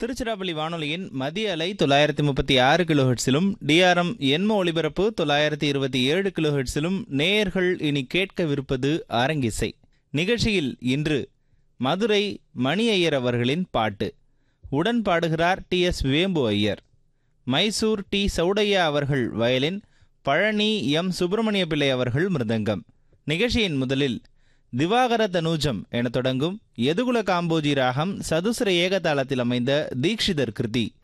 திருச்சிராப்பள்ளி வானொலியின் மதிய அலை தொள்ளாயிரத்தி முப்பத்தி ஆறு கிலோஹெட்ஸிலும் டிஆர்எம் எண்ம ஒலிபரப்பு தொள்ளாயிரத்தி இருபத்தி ஏழு கிலோஹெட்ஸிலும் நேயர்கள் இனி கேட்கவிருப்பது அரங்கிசை நிகழ்ச்சியில் இன்று மதுரை மணி ஐயர் அவர்களின் பாட்டு உடன் பாடுகிறார் டி எஸ் வேம்பு ஐயர் மைசூர் டி சௌடையா அவர்கள் வயலின் பழனி எம் சுப்பிரமணிய பிள்ளை அவர்கள் மிருதங்கம் நிகழ்ச்சியின் முதலில் திவாகர தனூஜம் என தொடங்கும் எதுகுல காம்போஜி ராகம் சதுசர ஏகதாளத்தில் அமைந்த தீக்ஷிதர் கிருதி